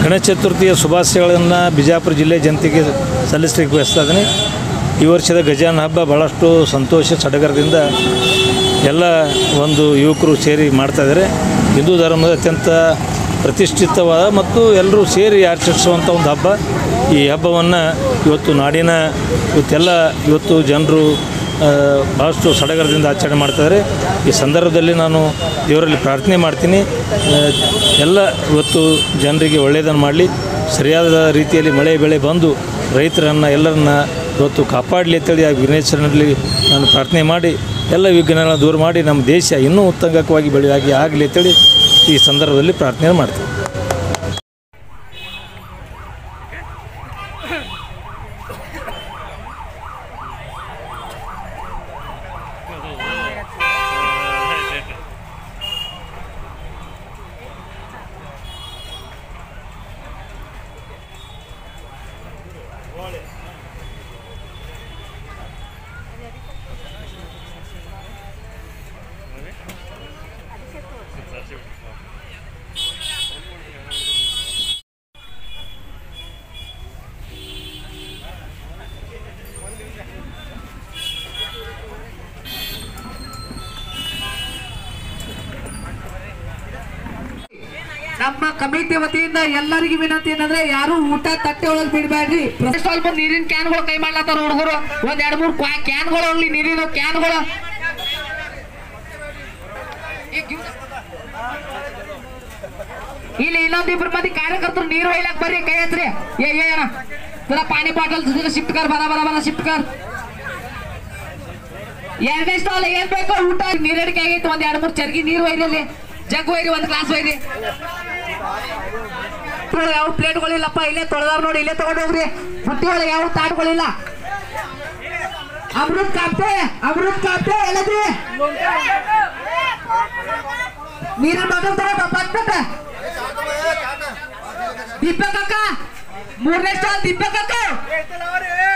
ಗಣೇಶ ಚತುರ್ಥಿಯ ಶುಭಾಶಯಗಳನ್ನು ಬಿಜಾಪುರ ಜಿಲ್ಲೆ ಜನತೆಗೆ ಸಲ್ಲಿಸಲಿಕ್ಕೆ ಬಯಸ್ತಾ ಇದ್ದೀನಿ ಈ ವರ್ಷದ ಗಜಾನ ಹಬ್ಬ ಭಾಳಷ್ಟು ಸಂತೋಷ ಸಡಗರದಿಂದ ಎಲ್ಲ ಒಂದು ಯುವಕರು ಸೇರಿ ಮಾಡ್ತಾಯಿದ್ದಾರೆ ಹಿಂದೂ ಧರ್ಮದ ಅತ್ಯಂತ ಪ್ರತಿಷ್ಠಿತವಾದ ಮತ್ತು ಎಲ್ಲರೂ ಸೇರಿ ಆಚರಿಸುವಂಥ ಒಂದು ಹಬ್ಬ ಈ ಹಬ್ಬವನ್ನು ಇವತ್ತು ನಾಡಿನ ಇವತ್ತೆಲ್ಲ ಇವತ್ತು ಜನರು ಆ, ಭಾಳಷ್ಟು ಸಡಗರದಿಂದ ಆಚರಣೆ ಮಾಡ್ತಾಯಿದ್ದಾರೆ ಈ ಸಂದರ್ಭದಲ್ಲಿ ನಾನು ದೇವರಲ್ಲಿ ಪ್ರಾರ್ಥನೆ ಮಾಡ್ತೀನಿ ಆ, ಎಲ್ಲ ಇವತ್ತು ಜನರಿಗೆ ಒಳ್ಳೆಯದನ್ನು ಮಾಡಲಿ ಸರಿಯಾದ ರೀತಿಯಲ್ಲಿ ಮಳೆ ಬೆಳೆ ಬಂದು ರೈತರನ್ನು ಎಲ್ಲರನ್ನ ಇವತ್ತು ಕಾಪಾಡಲಿ ಅಂತೇಳಿ ಆ ವಿಘ್ನೇಶ್ವರನಲ್ಲಿ ನಾನು ಪ್ರಾರ್ಥನೆ ಮಾಡಿ ಎಲ್ಲ ವಿಘ್ನಗಳನ್ನು ದೂರ ಮಾಡಿ ನಮ್ಮ ದೇಶ ಇನ್ನೂ ಉತ್ತಂಗಕವಾಗಿ ಬೆಳೆಯಾಗಿ ಆಗಲಿ ಅಂತೇಳಿ ಈ ಸಂದರ್ಭದಲ್ಲಿ ಪ್ರಾರ್ಥನೆ ಮಾಡ್ತೀನಿ ನಮ್ಮ ಕಮಿಟಿ ವತಿಯಿಂದ ಎಲ್ಲರಿಗೂ ವಿನಂತಿ ಏನಂದ್ರೆ ಯಾರು ಊಟ ತಟ್ಟೆ ಒಳಗೆ ಬಿಡಬೇಡ್ರಿ ಸ್ವಲ್ಪ ನೀರಿನ ಕ್ಯಾನ್ಗಳು ಕೈ ಮಾಡ್ಲತ್ತಾರ ಹುಡುಗರು ಒಂದ್ ಎರಡ್ ಮೂರ್ ಕ್ಯಾನ್ಗಳು ಹೋಗ್ಲಿ ನೀರಿನ ಕ್ಯಾನ್ಗಳು ಇಲ್ಲಿ ಇನ್ನೊಂದಿಬ್ರು ಮಂದಿ ಕಾರ್ಯಕರ್ತರು ನೀರು ಒಯ್ಲಕ್ ಬರ್ರಿ ಕೈ ಹತ್ರಿ ಏ ಏ ಅಣ್ಣ ಜರ ಪಾನಿ ಬಾಟಲ್ ಶಿಫ್ಟ್ ಕರ್ ಬರ ಬರ ಬರ ಶಿಫ್ಟ್ ಕರ್ ಎರಡನೇ ಸ್ಟಾಲ್ ಏನ್ ಬೇಕೋ ಊಟ ನೀರಡಿಕೆ ಆಗೈತೆ ಒಂದ್ ಎರಡ್ ಮೂರ್ ಚರ್ಗಿ ನೀರು ಒಯ್ರಿ ಅಲ್ಲಿ ಜಗ್ ಒಯ್ರಿ ಒಂದ್ ಗ್ಲಾಸ್ ಒಯ್ರಿ ಒಳಗೆ ಯಾವ ಪ್ಲೇಟ್ಗಳಿಲ್ಲಪ್ಪ ಇಲ್ಲೇ ತೊಳೆದಾರ ನೋಡಿ ಇಲ್ಲೇ ತಗೊಂಡು ಹೋಗ್ರಿ ಬುಟ್ಟಿ ಒಳಗೆ ಯಾವ ತಾಟ್ಗಳಿಲ್ಲ ಅಮೃತ್ ಕಾಪ್ತೆ ಅಮೃತ್ ಕಾಪ್ತೆ ಎಲ್ಲದ್ರಿ ನೀರಿನ ಬಾಟಲ್ ತಗೊಂಡ ಪಟ್ಟ ದೀಪಕ್ ಅಕ್ಕ ಮೂರನೇ ಸ್ಟಾಲ್ ದೀಪಕ್ ಅಕ್ಕ